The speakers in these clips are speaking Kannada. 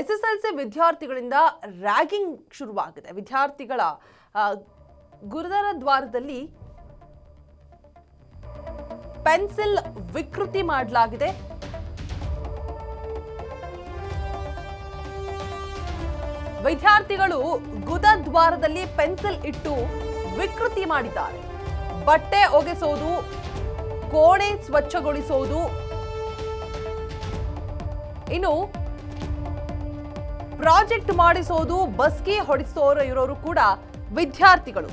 ಎಸ್ ಎಸ್ ಎಲ್ ಸಿ ವಿದ್ಯಾರ್ಥಿಗಳಿಂದ ರ್ಯಾಗಿಂಗ್ ಶುರುವಾಗಿದೆ ವಿದ್ಯಾರ್ಥಿಗಳ ಆ, ಗುರುದರ ದ್ವಾರದಲ್ಲಿ ಪೆನ್ಸಿಲ್ ವಿಕೃತಿ ಮಾಡಲಾಗಿದೆ ವಿದ್ಯಾರ್ಥಿಗಳು ಗುದ ದ್ವಾರದಲ್ಲಿ ಪೆನ್ಸಿಲ್ ಇಟ್ಟು ವಿಕೃತಿ ಮಾಡಿದ್ದಾರೆ ಬಟ್ಟೆ ಒಗೆಸೋದು ಕೋಣೆ ಸ್ವಚ್ಛಗೊಳಿಸೋದು ಇನ್ನು ಪ್ರಾಜೆಕ್ಟ್ ಮಾಡಿಸೋದು ಬಸ್ಗೆ ಹೊಡಿಸೋರು ಇರೋರು ಕೂಡ ವಿದ್ಯಾರ್ಥಿಗಳು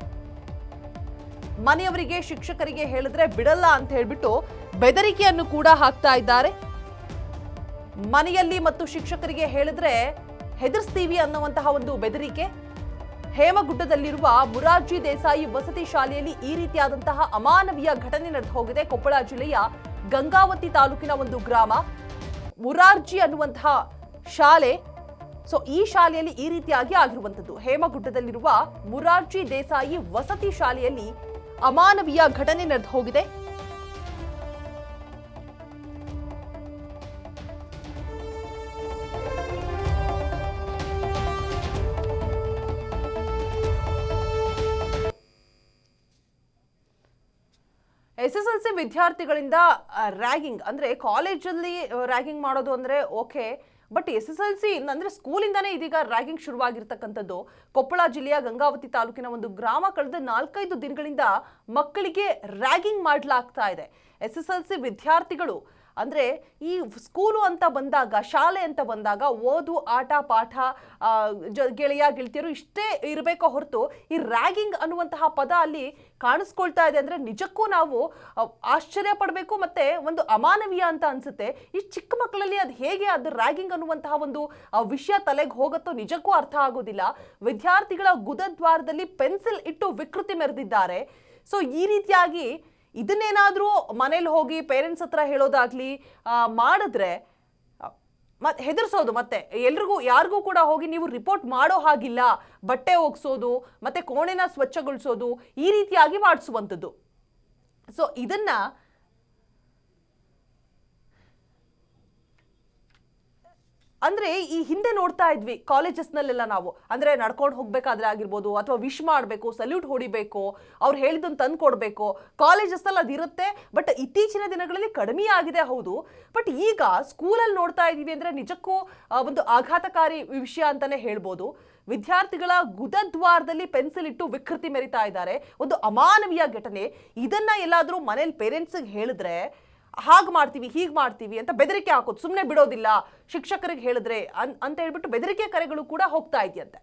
ಮನೆಯವರಿಗೆ ಶಿಕ್ಷಕರಿಗೆ ಹೇಳಿದ್ರೆ ಬಿಡಲ್ಲ ಅಂತ ಹೇಳ್ಬಿಟ್ಟು ಬೆದರಿಕೆಯನ್ನು ಕೂಡ ಹಾಕ್ತಾ ಇದ್ದಾರೆ ಮನೆಯಲ್ಲಿ ಮತ್ತು ಶಿಕ್ಷಕರಿಗೆ ಹೇಳಿದ್ರೆ ಹೆದರ್ಸ್ತೀವಿ ಅನ್ನುವಂತಹ ಒಂದು ಬೆದರಿಕೆ ಹೇಮಗುಡ್ಡದಲ್ಲಿರುವ ಮುರಾರ್ಜಿ ದೇಸಾಯಿ ವಸತಿ ಶಾಲೆಯಲ್ಲಿ ಈ ರೀತಿಯಾದಂತಹ ಅಮಾನವೀಯ ಘಟನೆ ನಡೆದು ಹೋಗಿದೆ ಕೊಪ್ಪಳ ಜಿಲ್ಲೆಯ ಗಂಗಾವತಿ ತಾಲೂಕಿನ ಒಂದು ಗ್ರಾಮ ಮುರಾರ್ಜಿ ಅನ್ನುವಂತಹ ಶಾಲೆ ಸೊ ಈ ಶಾಲೆಯಲ್ಲಿ ಈ ರೀತಿಯಾಗಿ ಆಗಿರುವಂತದ್ದು ಹೇಮಗುಡ್ಡದಲ್ಲಿರುವ ಮುರಾರ್ಜಿ ದೇಸಾಯಿ ವಸತಿ ಶಾಲೆಯಲ್ಲಿ ಅಮಾನವೀಯ ಘಟನೆ ನಡೆದು ಹೋಗಿದೆ ಎಸ್ ಎಸ್ ಎಲ್ ಸಿ ವಿದ್ಯಾರ್ಥಿಗಳಿಂದ ರ್ಯಾಗಿಂಗ್ ಅಂದ್ರೆ ಕಾಲೇಜಲ್ಲಿ ರ್ಯಾಗಿಂಗ್ ಮಾಡೋದು ಅಂದ್ರೆ okay but S S L C ಅಂದ್ರೆ ಸ್ಕೂಲಿಂದಾನೇ ಇದೀಗ ರ್ಯಾಗಿಂಗ್ ಶುರುವಾಗಿರ್ತಕ್ಕಂಥದ್ದು ಕೊಪ್ಪಳ ಜಿಲ್ಲೆಯ ಗಂಗಾವತಿ ತಾಲೂಕಿನ ಒಂದು ಗ್ರಾಮ ಕಳೆದ ನಾಲ್ಕೈದು ದಿನಗಳಿಂದ ಮಕ್ಕಳಿಗೆ ರ್ಯಾಗಿಂಗ್ ಮಾಡಲಾಗ್ತಾ ಇದೆ ಎಸ್ ಎಸ್ ಎಲ್ ಸಿ ವಿದ್ಯಾರ್ಥಿಗಳು ಅಂದ್ರೆ ಈ ಸ್ಕೂಲು ಅಂತ ಬಂದಾಗ ಶಾಲೆ ಅಂತ ಬಂದಾಗ ಓದು ಆಟ ಪಾಠ ಆ, ಜ- ಗೆಳೆಯ ಗೆಳತಿಯರು ಇಷ್ಟೇ ಇರಬೇಕೋ ಹೊರತು ಈ ರ್ಯಾಗಿಂಗ್ ಅನ್ನುವಂತಹ ಪದ ಅಲ್ಲಿ ಕಾಣಿಸ್ಕೊಳ್ತಾ ಇದೆ ಅಂದ್ರೆ ನಿಜಕ್ಕೂ ನಾವು ಆ, ಆಶ್ಚರ್ಯ ಪಡಬೇಕು ಮತ್ತೆ ಒಂದು ಅಮಾನವೀಯ ಅಂತ ಅನ್ಸುತ್ತೆ ಈ ಚಿಕ್ಕ ಮಕ್ಕಳಲ್ಲಿ ಅದು ಹೇಗೆ ಅದು ರ್ಯಾಗಿಂಗ್ ಅನ್ನುವಂತಹ ಒಂದು ಆ, ವಿಷಯ ತಲೆಗೆ ಹೋಗುತ್ತೋ ನಿಜಕ್ಕೂ ಅರ್ಥ ಆಗೋದಿಲ್ಲ ವಿದ್ಯಾರ್ಥಿಗಳ ಗುದದ್ವಾರದಲ್ಲಿ ಪೆನ್ಸಿಲ್ ಇಟ್ಟು ವಿಕೃತಿ ಮೆರೆದಿದ್ದಾರೆ ಸೊ ಈ ರೀತಿಯಾಗಿ ಇದನ್ನೇನಾದ್ರೂ ಮನೇಲಿ ಹೋಗಿ ಪೇರೆಂಟ್ಸ್ ಹತ್ರ ಹೇಳೋದಾಗ್ಲಿ ಆ, ಮಾಡಿದ್ರೆ ಮತ್ತೆ ಹೆದರ್ಸೋದು ಮತ್ತೆ ಎಲ್ರಿಗೂ ಯಾರಿಗೂ ಕೂಡ ಹೋಗಿ ನೀವು ರಿಪೋರ್ಟ್ ಮಾಡೋ ಹಾಗಿಲ್ಲ ಬಟ್ಟೆ ಒಗ್ಸೋದು ಮತ್ತೆ ಕೋಣೆನ ಸ್ವಚ್ಛಗೊಳಿಸೋದು ಈ ರೀತಿಯಾಗಿ ಮಾಡಿಸುವಂಥದ್ದು ಸೊ ಇದನ್ನ ಅಂದ್ರೆ ಈ ಹಿಂದೆ ನೋಡ್ತಾ ಇದ್ವಿ ಕಾಲೇಜಸ್ನಲ್ಲೆಲ್ಲ ನಾವು ಅಂದ್ರೆ ನಡ್ಕೊಂಡು ಹೋಗ್ಬೇಕಾದ್ರೆ ಆಗಿರ್ಬೋದು ಅಥವಾ ವಿಶ್ ಮಾಡಬೇಕು ಸಲ್ಯೂಟ್ ಹೊಡಿಬೇಕು ಅವ್ರು ಹೇಳಿದ್ದನ್ನು ತಂದು ಕೊಡಬೇಕು ಕಾಲೇಜಸ್ನಲ್ಲಿ ಅದಿರುತ್ತೆ ಬಟ್ ಇತ್ತೀಚಿನ ದಿನಗಳಲ್ಲಿ ಕಡಿಮೆ ಆಗಿದೆ ಹೌದು ಬಟ್ ಈಗ ಸ್ಕೂಲಲ್ಲಿ ನೋಡ್ತಾ ಇದೀವಿ ಅಂದ್ರೆ ನಿಜಕ್ಕೂ ಆ, ಒಂದು ಆಘಾತಕಾರಿ ವಿಷಯ ಅಂತಾನೆ ಹೇಳ್ಬೋದು ವಿದ್ಯಾರ್ಥಿಗಳ ಗುದದ್ವಾರದಲ್ಲಿ ಪೆನ್ಸಿಲ್ ಇಟ್ಟು ವಿಕೃತಿ ಮೆರಿತಾ ಇದ್ದಾರೆ ಒಂದು ಅಮಾನವೀಯ ಘಟನೆ ಇದನ್ನ ಎಲ್ಲಾದ್ರೂ ಮನೇಲಿ ಪೇರೆಂಟ್ಸ್ಗೆ ಹೇಳಿದ್ರೆ ಹಾಗೆ ಮಾಡ್ತೀವಿ ಹೀಗೆ ಮಾಡ್ತೀವಿ ಅಂತ ಬೆದರಿಕೆ ಹಾಕೋದು ಸುಮ್ಮನೆ ಬಿಡೋದಿಲ್ಲ ಶಿಕ್ಷಕರಿಗೆ ಹೇಳಿದ್ರೆ ಅನ್- ಅಂತ ಹೇಳ್ಬಿಟ್ಟು ಬೆದರಿಕೆ ಕರೆಗಳು ಕೂಡ ಹೋಗ್ತಾ ಇದೆಯಂತೆ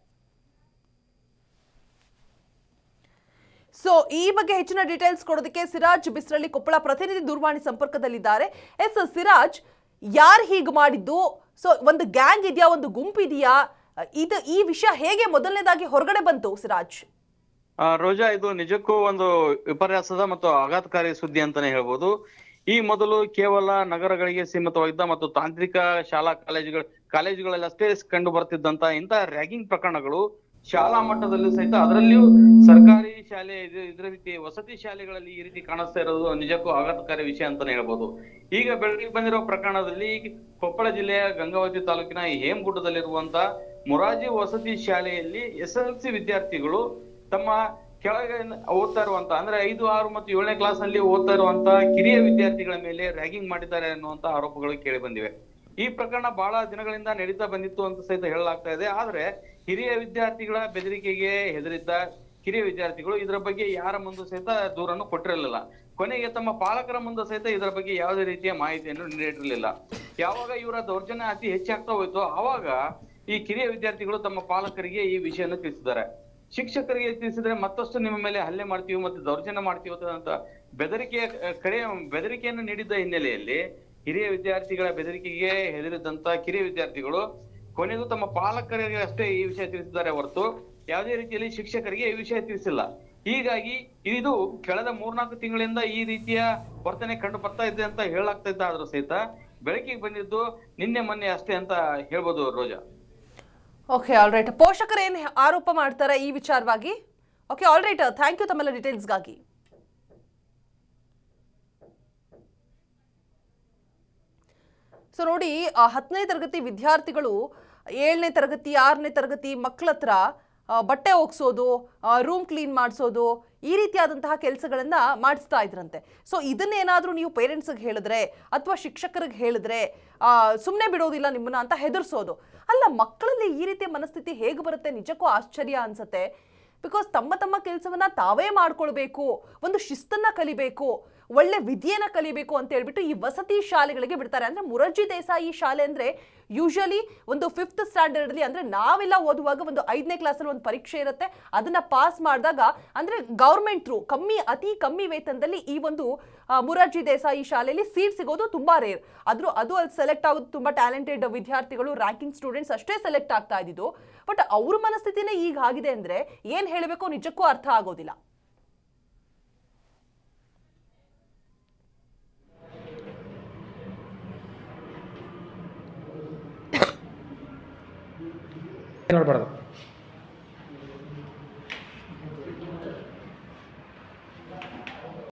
ಸೊ ಈ ಬಗ್ಗೆ ಹೆಚ್ಚಿನ ಡೀಟೇಲ್ಸ್ ಕೊಡೋದಕ್ಕೆ ಸಿರಾಜ್ ಬಿಸ್ರಳ್ಳಿ ಕೊಪ್ಪಳ ಪ್ರತಿನಿಧಿ ದೂರವಾಣಿ ಸಂಪರ್ಕದಲ್ಲಿದ್ದಾರೆ ಎಸ್ ಸಿರಾಜ್ ಯಾರು ಹೀಗೆ ಮಾಡಿದ್ದು ಸೊ ಒಂದು ಗ್ಯಾಂಗ್ ಇದೆಯಾ ಒಂದು ಗುಂಪು ಇದೆಯಾ ಇದು ಈ ವಿಷಯ ಹೇಗೆ ಮೊದಲನೇದಾಗಿ ಹೊರಗಡೆ ಬಂತು ಸಿರಾಜ್ ಆ, ರೋಜಾ ಇದು ನಿಜಕ್ಕೂ ಒಂದು ವಿಪರ್ಯಾಸದ ಮತ್ತು ಆಘಾತಕಾರಿ ಸುದ್ದಿ ಅಂತಾನೆ ಹೇಳ್ಬೋದು ಈ ಮೊದಲು ಕೇವಲ ನಗರಗಳಿಗೆ ಸೀಮಿತವಾಗಿದ್ದ ಮತ್ತು ತಾಂತ್ರಿಕ ಶಾಲಾ ಕಾಲೇಜುಗಳ ಕಾಲೇಜುಗಳಲ್ಲಷ್ಟೇ ಕಂಡು ಬರ್ತಿದ್ದಂತ ಇಂತ ರ್ಯಾಗಿಂಗ್ ಪ್ರಕರಣಗಳು ಶಾಲಾ ಮಟ್ಟದಲ್ಲೂ ಸಹಿತ ಅದರಲ್ಲಿಯೂ ಸರ್ಕಾರಿ ಶಾಲೆ ಇದು- ಇದ್ರ ರೀತಿ ವಸತಿ ಶಾಲೆಗಳಲ್ಲಿ ಈ ರೀತಿ ಕಾಣಿಸ್ತಾ ಇರೋದು ನಿಜಕ್ಕೂ ಆಘಾತಕಾರಿ ವಿಷಯ ಅಂತಾನೆ ಹೇಳ್ಬೋದು ಈಗ ಬೆಳಗ್ಗೆ ಬಂದಿರೋ ಪ್ರಕರಣದಲ್ಲಿ ಕೊಪ್ಪಳ ಜಿಲ್ಲೆಯ ಗಂಗಾವತಿ ತಾಲೂಕಿನ ಈ ಹೇಮಗುಡ್ಡದಲ್ಲಿರುವಂತ ಮೊರಾರ್ಜಿ ವಸತಿ ಶಾಲೆಯಲ್ಲಿ ಎಸ್ ಎಲ್ ಸಿ ವಿದ್ಯಾರ್ಥಿಗಳು ತಮ್ಮ ಕೆಳಗೆ ಓದ್ತಾ ಇರುವಂತ ಅಂದ್ರೆ ಐದು ಆರು ಮತ್ತು ಏಳನೇ ಕ್ಲಾಸ್ ನಲ್ಲಿ ಓದ್ತಾ ಇರುವಂತ ಕಿರಿಯ ವಿದ್ಯಾರ್ಥಿಗಳ ಮೇಲೆ ರ್ಯಾಗಿಂಗ್ ಮಾಡಿದ್ದಾರೆ ಅನ್ನುವಂತ ಆರೋಪಗಳು ಕೇಳಿ ಬಂದಿವೆ ಈ ಪ್ರಕರಣ ಬಹಳ ದಿನಗಳಿಂದ ನಡೀತಾ ಬಂದಿತ್ತು ಅಂತ ಸಹಿತ ಹೇಳಲಾಗ್ತಾ ಇದೆ ಆದ್ರೆ ಹಿರಿಯ ವಿದ್ಯಾರ್ಥಿಗಳ ಬೆದರಿಕೆಗೆ ಹೆದರಿದ್ದ ಕಿರಿಯ ವಿದ್ಯಾರ್ಥಿಗಳು ಇದರ ಬಗ್ಗೆ ಯಾರ ಮುಂದೆ ಸಹಿತ ದೂರನ್ನು ಕೊಟ್ಟಿರಲಿಲ್ಲ ಕೊನೆಗೆ ತಮ್ಮ ಪಾಲಕರ ಮುಂದೆ ಸಹಿತ ಇದರ ಬಗ್ಗೆ ಯಾವುದೇ ರೀತಿಯ ಮಾಹಿತಿಯನ್ನು ನೀಡಿರಲಿಲ್ಲ ಯಾವಾಗ ಇವರ ದೌರ್ಜನ್ಯ ಅತಿ ಹೆಚ್ಚಾಗ್ತಾ ಹೋಯ್ತು ಆವಾಗ ಈ ಕಿರಿಯ ವಿದ್ಯಾರ್ಥಿಗಳು ತಮ್ಮ ಪಾಲಕರಿಗೆ ಈ ವಿಷಯವನ್ನು ತಿಳಿಸಿದ್ದಾರೆ ಶಿಕ್ಷಕರಿಗೆ ತಿಳಿಸಿದ್ರೆ ಮತ್ತಷ್ಟು ನಿಮ್ಮ ಮೇಲೆ ಹಲ್ಲೆ ಮಾಡ್ತೀವಿ ಮತ್ತೆ ದೌರ್ಜನ್ಯ ಮಾಡ್ತೀವಿ ಅಂತ ಬೆದರಿಕೆಯ ಕಡೆ ಬೆದರಿಕೆಯನ್ನು ನೀಡಿದ್ದ ಹಿನ್ನೆಲೆಯಲ್ಲಿ ಹಿರಿಯ ವಿದ್ಯಾರ್ಥಿಗಳ ಬೆದರಿಕೆಗೆ ಹೆದರಿದಂತ ಕಿರಿಯ ವಿದ್ಯಾರ್ಥಿಗಳು ಕೊನೆಗೂ ತಮ್ಮ ಪಾಲಕರಿಗೆ ಅಷ್ಟೇ ಈ ವಿಷಯ ತಿಳಿಸಿದ್ದಾರೆ ಹೊರತು ಯಾವುದೇ ರೀತಿಯಲ್ಲಿ ಶಿಕ್ಷಕರಿಗೆ ಈ ವಿಷಯ ತಿಳಿಸಿಲ್ಲ ಹೀಗಾಗಿ ಇದು ಕಳೆದ ಮೂರ್ನಾಲ್ಕು ತಿಂಗಳಿಂದ ಈ ರೀತಿಯ ವರ್ತನೆ ಕಂಡು ಬರ್ತಾ ಇದೆ ಅಂತ ಹೇಳಲಾಗ್ತಾ ಇದ್ದ ಆದ್ರೂ ಸಹಿತ ಬೆಳಕಿಗೆ ಬಂದಿದ್ದು ನಿನ್ನೆ ಮೊನ್ನೆ ಅಷ್ಟೇ ಅಂತ ಹೇಳ್ಬೋದು ರೋಜಾ ಓಕೆ ಆಲ್ ರೈಟ್ ಪೋಷಕರು ಏನು ಆರೋಪ ಮಾಡ್ತಾರೆ ಈ ವಿಚಾರವಾಗಿ okay all right thank you ತಮ್ಮೆಲ್ಲ ಡೀಟೇಲ್ಸ್ಗಾಗಿ ಸೊ ನೋಡಿ ಆ, ಹತ್ತನೇ ತರಗತಿ ವಿದ್ಯಾರ್ಥಿಗಳು ಏಳನೇ ತರಗತಿ ಆರನೇ ತರಗತಿ ಮಕ್ಕಳ ಹತ್ರ ಆ, ಬಟ್ಟೆ ಒಗ್ಸೋದು ರೂಮ್ ಕ್ಲೀನ್ ಮಾಡಿಸೋದು ಈ ರೀತಿಯಾದಂತಹ ಕೆಲಸಗಳನ್ನ ಮಾಡಿಸ್ತಾ ಇದ್ರಂತೆ ಸೊ ಇದನ್ನೇನಾದ್ರೂ ನೀವು ಪೇರೆಂಟ್ಸ್ಗೆ ಹೇಳಿದ್ರೆ ಅಥವಾ ಶಿಕ್ಷಕರಿಗೆ ಹೇಳಿದ್ರೆ ಸುಮ್ಮನೆ ಬಿಡೋದಿಲ್ಲ ನಿಮ್ಮನ್ನ ಅಂತ ಹೆದರ್ಸೋದು ಅಲ್ಲ ಮಕ್ಕಳಲ್ಲಿ ಈ ರೀತಿಯ ಮನಸ್ಥಿತಿ ಹೇಗೆ ಬರುತ್ತೆ ನಿಜಕ್ಕೂ ಆಶ್ಚರ್ಯ ಅನ್ಸುತ್ತೆ ಬಿಕಾಸ್ ತಮ್ಮ ತಮ್ಮ ಕೆಲಸವನ್ನ ತಾವೇ ಮಾಡ್ಕೊಳ್ಬೇಕು ಒಂದು ಶಿಸ್ತನ್ನ ಕಲಿಬೇಕು ಒಳ್ಳೆ ವಿದ್ಯೆನ ಕಲಿಬೇಕು ಅಂತ ಹೇಳ್ಬಿಟ್ಟು ಈ ವಸತಿ ಶಾಲೆಗಳಿಗೆ ಬಿಡ್ತಾರೆ ಅಂದ್ರೆ ಮುರರ್ಜಿ ದೇಸಾಯಿ ಶಾಲೆ ಅಂದ್ರೆ ಯೂಶಲಿ ಒಂದು ಫಿಫ್ತ್ ಸ್ಟ್ಯಾಂಡರ್ಡ್ ಅಲ್ಲಿ ಅಂದ್ರೆ ನಾವೆಲ್ಲ ಓದುವಾಗ ಒಂದು ಐದನೇ ಕ್ಲಾಸಲ್ಲಿ ಒಂದು ಪರೀಕ್ಷೆ ಇರುತ್ತೆ ಅದನ್ನ ಪಾಸ್ ಮಾಡಿದಾಗ ಅಂದ್ರೆ ಗೌರ್ಮೆಂಟ್ ಥ್ರೂ ಕಮ್ಮಿ ಅತಿ ಕಮ್ಮಿ ವೇತನದಲ್ಲಿ ಈ ಒಂದು ಆ, ಮುರಾರ್ಜಿ ದೇಸಾಯಿ ಶಾಲೆಯಲ್ಲಿ ಸೀಟ್ ಸಿಗೋದು ತುಂಬಾ ರೇರ್ ಆದ್ರೂ ಅದು ಅಲ್ಲಿ ಸೆಲೆಕ್ಟ್ ಆಗೋದು ತುಂಬಾ ಟ್ಯಾಲೆಂಟೆಡ್ ವಿದ್ಯಾರ್ಥಿಗಳು ರ್ಯಾಂಕಿಂಗ್ ಸ್ಟೂಡೆಂಟ್ಸ್ ಅಷ್ಟೇ ಸೆಲೆಕ್ಟ್ ಆಗ್ತಾ ಇದ್ದಿದ್ದು ಬಟ್ ಅವ್ರ ಮನಸ್ಥಿತಿನೇ ಈಗ ಆಗಿದೆ ಅಂದ್ರೆ ಏನ್ ಹೇಳಬೇಕು ನಿಜಕ್ಕೂ ಅರ್ಥ ಆಗೋದಿಲ್ಲ ನೋಡ್ಬಾರ್ದು